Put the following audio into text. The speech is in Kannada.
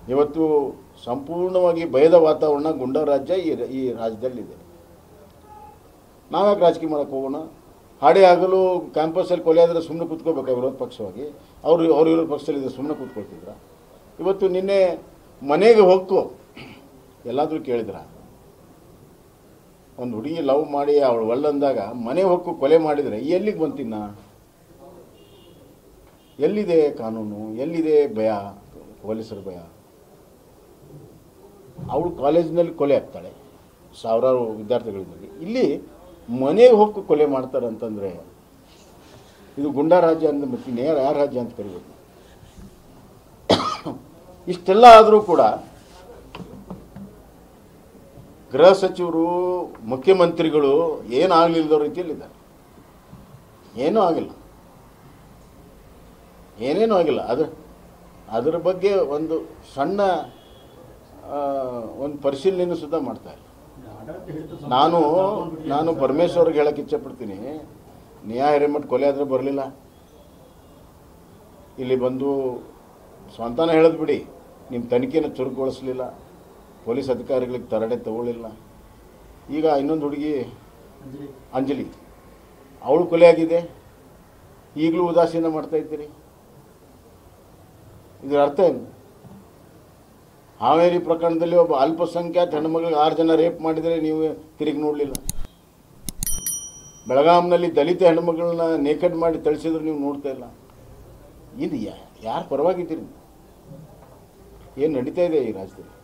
ಇವತ್ತು ಸಂಪೂರ್ಣವಾಗಿ ಭಯದ ವಾತಾವರಣ ಗುಂಡ ರಾಜ್ಯ ಈ ಈ ರಾಜ್ಯದಲ್ಲಿದೆ ನಾವ್ಯಾಕೆ ರಾಜಕೀಯ ಮಾಡೋಕ್ಕೆ ಹೋಗೋಣ ಹಾಡೇ ಆಗಲು ಕ್ಯಾಂಪಸ್ಸಲ್ಲಿ ಕೊಲೆ ಆದರೆ ಸುಮ್ಮನೆ ಕೂತ್ಕೋಬೇಕಾ ವಿರೋಧ ಪಕ್ಷವಾಗಿ ಅವರು ಅವ್ರ ವಿರೋಧ ಪಕ್ಷದಲ್ಲಿದ್ದರೆ ಸುಮ್ಮನೆ ಕೂತ್ಕೊಳ್ತಿದ್ರ ಇವತ್ತು ನಿನ್ನೆ ಮನೆಗೆ ಹೊಕ್ಕು ಎಲ್ಲಾದರೂ ಕೇಳಿದ್ರ ಒಂದು ಹುಡುಗಿ ಲವ್ ಮಾಡಿ ಅವಳು ಒಳ್ಳಂದಾಗ ಮನೆ ಹೊಕ್ಕು ಕೊಲೆ ಮಾಡಿದರೆ ಎಲ್ಲಿಗೆ ಬಂತಿನ್ನ ಎಲ್ಲಿದೆ ಕಾನೂನು ಎಲ್ಲಿದೆ ಭಯ ಪೊಲೀಸರ ಭಯ ಅವಳು ಕಾಲೇಜಿನಲ್ಲಿ ಕೊಲೆ ಆಗ್ತಾಳೆ ಸಾವಿರಾರು ವಿದ್ಯಾರ್ಥಿಗಳಿದ್ದಲ್ಲಿ ಇಲ್ಲಿ ಮನೆಗೆ ಹೋಗಿ ಕೊಲೆ ಮಾಡ್ತಾರೆ ಅಂತಂದರೆ ಇದು ಗುಂಡಾ ರಾಜ್ಯ ಅಂದ್ರೆ ಮತ್ತೆ ನೇರ ಯಾರ ರಾಜ್ಯ ಅಂತ ಕರಿಬೇಕು ಇಷ್ಟೆಲ್ಲ ಆದರೂ ಕೂಡ ಗೃಹ ಸಚಿವರು ಮುಖ್ಯಮಂತ್ರಿಗಳು ಏನಾಗಲಿಲ್ಲದ ರೀತಿಯಲ್ಲಿದ್ದಾರೆ ಏನೂ ಆಗಿಲ್ಲ ಏನೇನೂ ಆಗಿಲ್ಲ ಅದ್ರ ಅದರ ಬಗ್ಗೆ ಒಂದು ಸಣ್ಣ ಆ, ಒಂದು ಪರಿಶೀಲನೆ ಸುದ್ದ ಮಾಡ್ತಾ ಇಲ್ಲ ನಾನು ನಾನು ಪರಮೇಶ್ವರ್ಗೆ ಹೇಳಕ್ಕೆ ಇಚ್ಛೆಪಡ್ತೀನಿ ನಿಯಾ ಹಿರೇಮಠ್ ಕೊಲೆ ಆದರೆ ಬರಲಿಲ್ಲ ಇಲ್ಲಿ ಬಂದು ಸ್ವಂತನ ಹೇಳದ್ ಬಿಡಿ ನಿಮ್ಮ ತನಿಖೆನ ಚುರುಕುಗೊಳಿಸಲಿಲ್ಲ ಪೊಲೀಸ್ ಅಧಿಕಾರಿಗಳಿಗೆ ತರಡೆ ತಗೊಳ್ಳಿಲ್ಲ ಈಗ ಇನ್ನೊಂದು ಹುಡುಗಿ ಅಂಜಲಿ ಅವಳು ಕೊಲೆ ಆಗಿದೆ ಈಗಲೂ ಉದಾಸೀನ ಮಾಡ್ತಾ ಇದ್ದೀರಿ ಇದರ ಅರ್ಥ ಏನು ಹಾವೇರಿ ಪ್ರಕರಣದಲ್ಲಿ ಒಬ್ಬ ಅಲ್ಪಸಂಖ್ಯಾತ ಹೆಣ್ಮಗಳಿಗೆ ಆರು ಜನ ರೇಪ್ ಮಾಡಿದರೆ ನೀವು ತಿರುಗಿ ನೋಡಲಿಲ್ಲ ಬೆಳಗಾಂನಲ್ಲಿ ದಲಿತ ಹೆಣ್ಮಗಳನ್ನ ನೇಕಡ್ ಮಾಡಿ ತಳಿಸಿದ್ರು ನೀವು ನೋಡ್ತಾ ಇಲ್ಲ ಇದು ಯಾರು ಪರವಾಗಿದ್ದೀರಿ ಏನು ನಡೀತಾ ಇದೆ ಈ ರಾಜ್ಯದಲ್ಲಿ